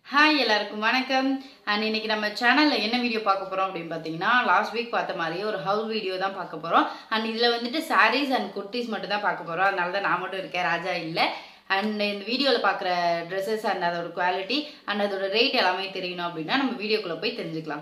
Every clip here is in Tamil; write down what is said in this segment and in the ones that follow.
ஹாய் எல்லாருக்கும் வணக்கம் அண்ட் இன்னைக்கு நம்ம சேனல்ல என்ன வீடியோ பார்க்க போறோம் அப்படின்னு பார்த்தீங்கன்னா லாஸ்ட் வீக் பார்த்த மாதிரியே ஒரு ஹவுல் வீடியோ தான் பார்க்க போறோம் அண்ட் இதுல வந்துட்டு சாரீஸ் அண்ட் குர்த்திஸ் மட்டும் தான் பார்க்க போறோம் அதனால தான் நான் மட்டும் இருக்கேன் ராஜா இல்லை அண்ட் இந்த வீடியோவில் பார்க்குற ட்ரெஸ்ஸஸ் அண்ட் அதோட குவாலிட்டி அண்ட் அதோட ரேட் எல்லாமே தெரியணும் அப்படின்னா நம்ம வீடியோக்குள்ள போய் தெரிஞ்சுக்கலாம்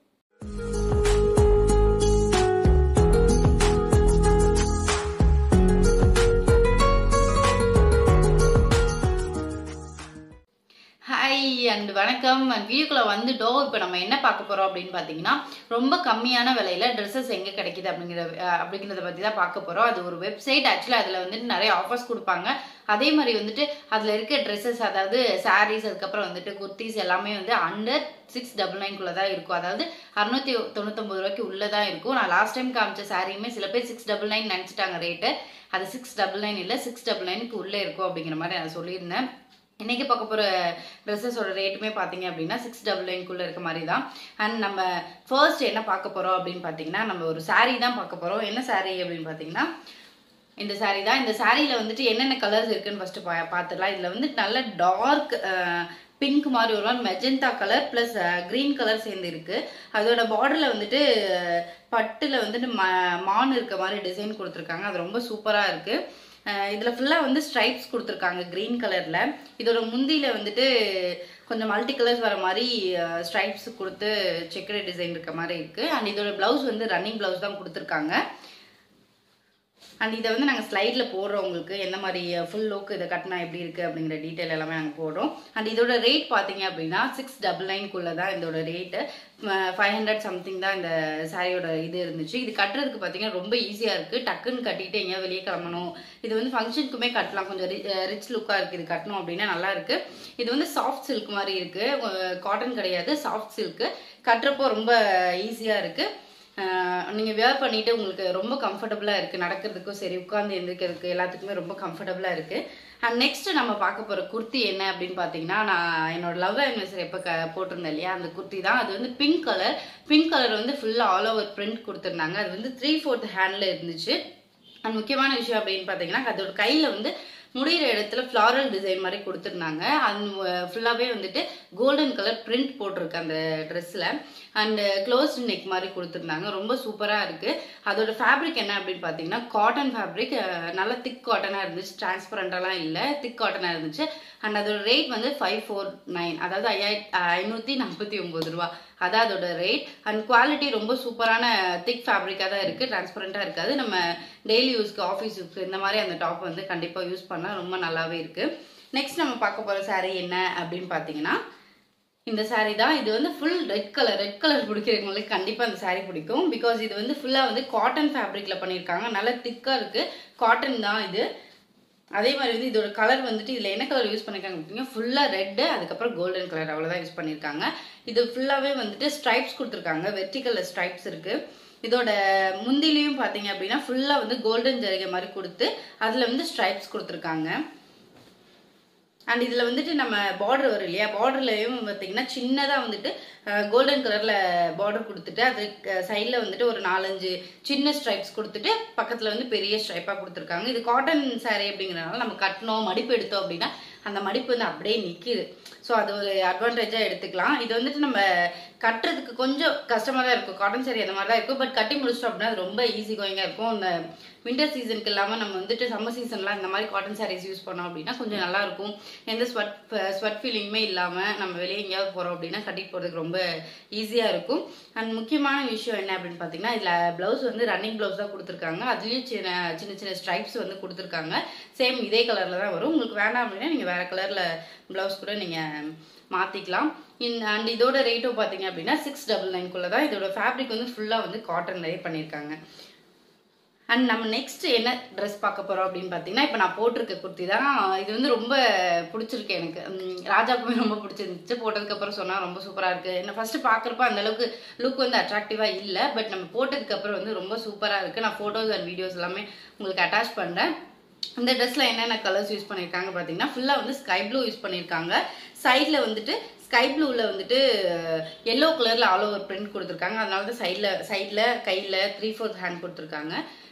ஹாய் அண்ட் வணக்கம் அண்ட் வீடியோக்குள்ள வந்துட்டோம் இப்போ நம்ம என்ன பார்க்க போறோம் அப்படின்னு பார்த்தீங்கன்னா ரொம்ப கம்மியான விலையில ட்ரெஸ்ஸஸ் எங்கே கிடைக்குது அப்படிங்கிற அஹ், அப்படிங்கிறத பற்றி தான் பார்க்க போறோம் அது ஒரு வெப்சைட் ஆக்சுவலாக அதில் வந்துட்டு நிறைய ஆஃபர்ஸ் கொடுப்பாங்க அதே மாதிரி வந்துட்டு அதில் இருக்க ட்ரெஸ்ஸஸ் அதாவது சாரீஸ் அதுக்கப்புறம் வந்துட்டு குர்த்திஸ் எல்லாமே வந்து அண்டர் சிக்ஸ் டபுள் நைன்குள்ளே தான் இருக்கும் அதாவது அறுநூத்தி தொண்ணூத்தொம்பது ரூபாய்க்கு உள்ளே தான் இருக்கும் நான் லாஸ்ட் டைம் காமிச்ச சாரியுமே சில பேர் சிக்ஸ் டபுள் நைன் நினச்சிட்டாங்க ரேட்டு அது சிக்ஸ் டபுள் நைன் இல்லை சிக்ஸ் டபுள் நைனுக்கு உள்ளே இருக்கும் அப்படிங்கிற மாதிரி நான் சொல்லியிருந்தேன் இன்னைக்கு பார்க்க போகிற ட்ரெஸ்ஸஸோட ரேட்டுமே பார்த்தீங்க அப்படின்னா சிக்ஸ் டபுள் நைன்குள்ளே இருக்க மாதிரி தான் அண்ட் நம்ம ஃபர்ஸ்ட் என்ன பார்க்க போகிறோம் அப்படின்னு பார்த்தீங்கன்னா நம்ம ஒரு saree தான் பார்க்க போகிறோம் என்ன saree அப்படின்னு பார்த்தீங்கன்னா இந்த saree தான் இந்த சாரியில் வந்துட்டு என்னென்ன கலர்ஸ் இருக்குன்னு ஃபர்ஸ்ட் பா பார்த்துடலாம் இதில் வந்து நல்ல டார்க் பிங்க் மாதிரி ஒரு magenta colour plus green colour சேர்ந்து இருக்கு அதோட பார்டரில் வந்துட்டு பட்டுல வந்துட்டு ம மான் இருக்க மாதிரி டிசைன் கொடுத்துருக்காங்க அது ரொம்ப சூப்பராக இருக்கு அஹ் இதுல ஃபுல்லா வந்து ஸ்ட்ரைப்ஸ் கொடுத்துருக்காங்க கிரீன் கலர்ல இதோட முந்தியில வந்துட்டு கொஞ்சம் மல்டி கலர்ஸ் வர மாதிரி ஸ்ட்ரைப்ஸ் கொடுத்து செக்கரே டிசைன் இருக்க மாதிரி இருக்கு அண்ட் இதோட பிளவுஸ் வந்து ரன்னிங் பிளவுஸ் தான் கொடுத்துருக்காங்க அண்ட் இதை வந்து நாங்கள் ஸ்லைடில் போடுறோம் உங்களுக்கு எந்த மாதிரி ஃபுல் லுக் இதை கட்டினா எப்படி இருக்குது அப்படிங்கிற டீட்டெயில் எல்லாமே நாங்கள் போடுறோம் அண்ட் இதோட ரேட் பார்த்தீங்க அப்படின்னா சிக்ஸ் டபுள் நைன்குள்ளே தான் இதோட ரேட்டு ஃபைவ் ஹண்ட்ரட் சம்திங் தான் இந்த சாரியோட இது இருந்துச்சு இது கட்டுறதுக்கு பார்த்தீங்கன்னா ரொம்ப ஈஸியாக இருக்குது டக்குன்னு கட்டிட்டு எங்கேயா வெளியே கிளம்பணும் இது வந்து ஃபங்க்ஷனுக்குமே கட்டலாம் கொஞ்சம் ரிச் லுக்காக இருக்குது இது கட்டணும் அப்படின்னா நல்லா இருக்கு இது வந்து சாஃப்ட் சில்க் மாதிரி இருக்குது காட்டன் கிடையாது சாஃப்ட் சில்க்கு கட்டுறப்போ ரொம்ப ஈஸியாக இருக்குது நீங்கள் வேர் பண்ணிட்டு உங்களுக்கு ரொம்ப கம்ஃபர்டபுளாக இருக்குது நடக்கிறதுக்கும் சரி உட்காந்து எந்திரிக்கிறதுக்கு எல்லாத்துக்குமே ரொம்ப கம்ஃபர்டபுளாக இருக்குது அண்ட் நெக்ஸ்ட் நம்ம பார்க்க போகிற குர்த்தி என்ன அப்படின்னு பார்த்தீங்கன்னா நான் என்னோட லவ் ஆனிவர்சரி எப்போ க போட்டிருந்தேன் இல்லையா அந்த குர்த்தி தான் அது வந்து பிங்க் கலர் பிங்க் கலர் வந்து ஃபுல்லாக ஆல் ஓவர் பிரிண்ட் கொடுத்துருந்தாங்க அது வந்து த்ரீ ஃபோர்த் ஹேண்டில் இருந்துச்சு அண்ட் முக்கியமான விஷயம் அப்படின்னு பார்த்தீங்கன்னா அதோட கையில் வந்து முடிகிற இடத்துல ஃப்ளாரல் டிசைன் மாதிரி கொடுத்துருந்தாங்க அது ஃபுல்லாகவே வந்துட்டு கோல்டன் கலர் பிரிண்ட் போட்டிருக்கு அந்த ட்ரெஸ்ஸில் அண்ட் க்ளோஸ்ட் நெக் மாதிரி கொடுத்துருந்தாங்க ரொம்ப சூப்பராக இருக்குது அதோட ஃபேப்ரிக் என்ன அப்படின்னு பார்த்தீங்கன்னா காட்டன் ஃபேப்ரிக் நல்லா திக் காட்டனாக இருந்துச்சு டிரான்ஸ்பரண்டாலாம் இல்லை திக் காட்டனாக இருந்துச்சு அண்ட் அதோட ரேட் வந்து ஃபைவ் ஃபோர் நைன் அதாவது ஐயாயிரத்தி ஐநூற்றி நாற்பத்தி ஒம்பது ரூபா அதான் அதோட ரேட் அண்ட் குவாலிட்டி ரொம்ப சூப்பரான திக் ஃபேப்ரிக்காக தான் இருக்குது டிரான்ஸ்பரண்ட்டாக இருக்காது நம்ம டெய்லி யூஸ்க்கு ஆஃபீஸ் யூஸ்க்கு இந்த மாதிரி அந்த டாப் வந்து கண்டிப்பாக யூஸ் பண்ணால் ரொம்ப நல்லாவே இருக்குது நெக்ஸ்ட் நம்ம பார்க்க போகிற saree என்ன அப்படின்னு பார்த்தீங்கன்னா இந்த saree தான் இது வந்து full red colour red colour பிடிக்கிறவங்களுக்கு கண்டிப்பாக அந்த saree பிடிக்கும் பிகாஸ் இது வந்து ஃபுல்லாக வந்து காட்டன் ஃபேப்ரிக்கில் பண்ணியிருக்காங்க நல்லா திக்காக இருக்குது காட்டன் தான் இது அதே மாதிரி வந்து இதோட கலர் வந்துட்டு இதில் என்ன கலர் யூஸ் பண்ணியிருக்காங்க பார்த்தீங்கன்னா ஃபுல்லாக ரெட்டு அதுக்கப்புறம் கோல்டன் கலர் அவ்வளோதான் யூஸ் பண்ணியிருக்காங்க இது ஃபுல்லாகவே வந்துட்டு ஸ்ட்ரைப்ஸ் கொடுத்துருக்காங்க வெர்டிக்கலில் ஸ்ட்ரைப்ஸ் இருக்குது இதோட முந்திலையும் பார்த்தீங்க அப்படின்னா ஃபுல்லாக வந்து கோல்டன் ஜரிகை மாதிரி கொடுத்து அதில் வந்து ஸ்ட்ரைப்ஸ் கொடுத்துருக்காங்க அண்ட் இதில் வந்துட்டு நம்ம பார்டர் வரும் இல்லையா பார்டர்லையும் பார்த்தீங்கன்னா சின்னதாக வந்துட்டு கோல்டன் கலரில் பார்டர் கொடுத்துட்டு அது சைடில் வந்துட்டு ஒரு நாலஞ்சு சின்ன ஸ்ட்ரைப்ஸ் கொடுத்துட்டு பக்கத்தில் வந்து பெரிய ஸ்ட்ரைப்பாக கொடுத்துருக்காங்க இது காட்டன் saree அப்படிங்கிறனால நம்ம கட்டணும் மடிப்பு எடுத்தோம் அப்படின்னா அந்த மடிப்பு வந்து அப்படியே நிற்கிது ஸோ அது ஒரு அட்வான்டேஜாக எடுத்துக்கலாம் இது வந்துட்டு நம்ம கட்டுறதுக்கு கொஞ்சம் கஷ்டமாக தான் இருக்கும் காட்டன் saree அந்த மாதிரி தான் இருக்கும் பட் கட்டி முடிச்சிட்டோம் அப்படின்னா அது ரொம்ப ஈஸி கோயிங்காக இருக்கும் இந்த வின்டர் சீசனுக்கு இல்லாமல் நம்ம வந்துட்டு சம்மர் சீசன்லாம் இந்த மாதிரி காட்டன் சாரீஸ் யூஸ் பண்ணோம் அப்படின்னா கொஞ்சம் நல்லா இருக்கும் எந்த ஸ்வெட் ஸ்வெட் ஃபீலிங்குமே இல்லாமல் நம்ம வெளியே எங்கேயாவது போகிறோம் அப்படின்னா கட்டிட்டு போகிறதுக்கு ரொம்ப ஈஸியாக இருக்கும் அண்ட் முக்கியமான விஷயம் என்ன அப்படின்னு பார்த்தீங்கன்னா இதில் ப்ளவுஸ் வந்து ரன்னிங் ப்ளவுஸ் தான் கொடுத்துருக்காங்க அதுலேயும் சின்ன சின்ன சின்ன ஸ்ட்ரைப்ஸ் வந்து கொடுத்துருக்காங்க சேம் இதே கலரில் தான் வரும் உங்களுக்கு வேணாம் அப்படின்னா நீங்கள் வேறு கலரில் ப்ளவுஸ் கூட நீங்கள் மாற்றிக்கலாம் இன் அண்ட் இதோட ரேட்டும் பார்த்தீங்க அப்படின்னா சிக்ஸ் டபுள் நைன்குள்ளே தான் இதோட ஃபேப்ரிக் வந்து ஃபுல்லாக வந்து காட்டன்லேயே பண்ணியிருக்காங்க அண்ட் நம்ம நெக்ஸ்ட் என்ன ட்ரெஸ் பார்க்க போறோம் அப்படின்னு பார்த்தீங்கன்னா இப்போ நான் போட்டிருக்க குர்த்தி தான் இது வந்து ரொம்ப பிடிச்சிருக்கு எனக்கு உம், ராஜாக்குமே ரொம்ப பிடிச்சிருந்துச்சு போட்டதுக்கப்புறம் சொன்னால் ரொம்ப சூப்பராக இருக்கு என்ன ஃபர்ஸ்ட் பார்க்குறப்ப அந்த அளவுக்கு லுக் வந்து அட்ராக்டிவாக இல்லை பட் நம்ம போட்டதுக்கப்புறம் வந்து ரொம்ப சூப்பராக இருக்கு நான் ஃபோட்டோஸ் அண்ட் வீடியோஸ் எல்லாமே உங்களுக்கு அட்டாச் பண்ணுறேன் இந்த ட்ரெஸ்ல என்னென்ன கலர்ஸ் யூஸ் பண்ணியிருக்காங்க பார்த்தீங்கன்னா ஃபுல்லாக வந்து ஸ்கை ப்ளூ யூஸ் பண்ணியிருக்காங்க சைடில் வந்துட்டு ஸ்கை ப்ளூவில் வந்துட்டு எல்லோ கலரில் ஆல் ஓவர் பிரிண்ட் கொடுத்துருக்காங்க அதனால தான் சைடில் சைடில் கையில் த்ரீ ஃபோர்த் ஹேண்ட் கொடுத்துருக்காங்க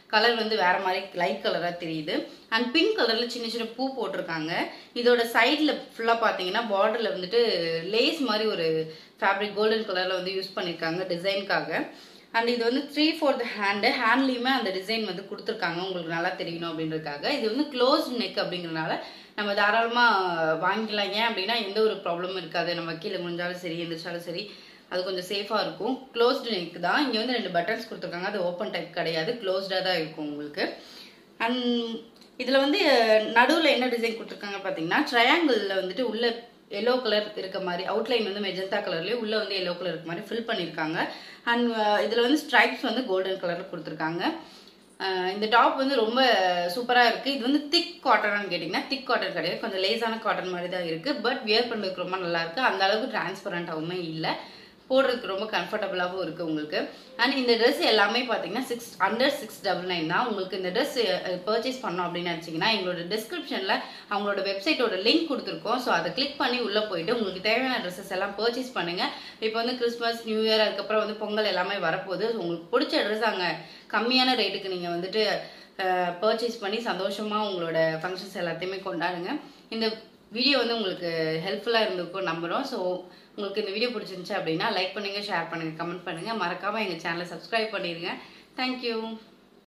கலர் வந்து வேற மாதிரி லைட் கலரா தெரியுது அண்ட் பிங்க் கலர்ல சின்ன சின்ன பூ போட்டிருக்காங்க இதோட சைடில் ஃபுல்லாக பார்த்தீங்கன்னா பார்டர்ல வந்துட்டு லேஸ் மாதிரி ஒரு ஃபேப்ரிக் கோல்டன் கலர்ல வந்து யூஸ் பண்ணியிருக்காங்க டிசைனுக்காக அண்ட் இது வந்து த்ரீ ஃபோர்த் ஹேண்டு ஹேண்ட்லேயுமே அந்த டிசைன் வந்து கொடுத்துருக்காங்க உங்களுக்கு நல்லா தெரியணும் அப்படின்றதுக்காக இது வந்து க்ளோஸ் நெக் அப்படிங்கிறனால நம்ம தாராளமாக வாங்கிக்கலாம் ஏன் அப்படின்னா எந்த ஒரு ப்ராப்ளமும் இருக்காது நம்ம கீழே முடிஞ்சாலும் சரி எந்திரிச்சாலும் சரி அது கொஞ்சம் சேஃபாக இருக்கும் க்ளோஸ்டு நெக் தான் இங்கே வந்து ரெண்டு பட்டன்ஸ் கொடுத்துருக்காங்க அது ஓப்பன் டைப் கிடையாது க்ளோஸ்டாக தான் இருக்கும் உங்களுக்கு அண்ட் இதில் வந்து நடுவில் என்ன டிசைன் கொடுத்துருக்காங்க பார்த்தீங்கன்னா ட்ரையாங்கிளில் வந்துட்டு உள்ள எல்லோ கலர் இருக்க மாதிரி அவுட்லைன் வந்து மெஜந்தா கலர்லேயே உள்ள வந்து எல்லோ கலர் இருக்க மாதிரி ஃபில் பண்ணியிருக்காங்க அண்ட் இதில் வந்து ஸ்ட்ரைப்ஸ் வந்து கோல்டன் கலரில் கொடுத்துருக்காங்க அஹ் இந்த டாப் வந்து ரொம்ப சூப்பராக இருக்குது இது வந்து திக் காட்டனான்னு கேட்டிங்கன்னா திக் காட்டன் கிடையாது கொஞ்சம் லேசான காட்டன் மாதிரி தான் இருக்குது பட் வியர் பண்ணுறதுக்கு ரொம்ப நல்லா இருக்குது அந்த அளவுக்கு டிரான்ஸ்பரண்ட்டாகவுமே இல்லை போடுறதுக்கு ரொம்ப கம்ஃபர்டபுளாகவும் இருக்குது உங்களுக்கு அண்ட் இந்த ட்ரெஸ் எல்லாமே பார்த்தீங்கன்னா six under six double nine தான் உங்களுக்கு இந்த ட்ரெஸ் பர்ச்சேஸ் பண்ணோம் அப்படின்னு நினச்சிங்கன்னா எங்களோட டிஸ்கிரிப்ஷனில் அவங்களோட வெப்சைட்டோட லிங்க் கொடுத்துருக்கோம் ஸோ அதை கிளிக் பண்ணி உள்ளே போயிட்டு உங்களுக்கு தேவையான ட்ரெஸ்ஸஸ் எல்லாம் பர்ச்சேஸ் பண்ணுங்கள் இப்போ வந்து கிறிஸ்மஸ் நியூ இயர் அதுக்கப்புறம் வந்து பொங்கல் எல்லாமே வரப்போகுது ஸோ உங்களுக்கு பிடிச்ச ட்ரெஸ் அங்கே கம்மியான ரேட்டுக்கு நீங்கள் வந்துட்டு பர்ச்சேஸ் பண்ணி சந்தோஷமாக உங்களோட ஃபங்க்ஷன்ஸ் எல்லாத்தையுமே கொண்டாடுங்க இந்த வீடியோ வந்து உங்களுக்கு ஹெல்ப்ஃபுல்லாக இருந்திருக்கும் நம்புகிறோம் ஸோ உங்களுக்கு இந்த வீடியோ பிடிச்சிருந்துச்சு அப்படின்னா லைக் பண்ணுங்கள் ஷேர் பண்ணுங்கள் கமெண்ட் பண்ணுங்கள் மறக்காமல் எங்கள் சேனலை சப்ஸ்கிரைப் பண்ணிடுங்க தேங்க்யூ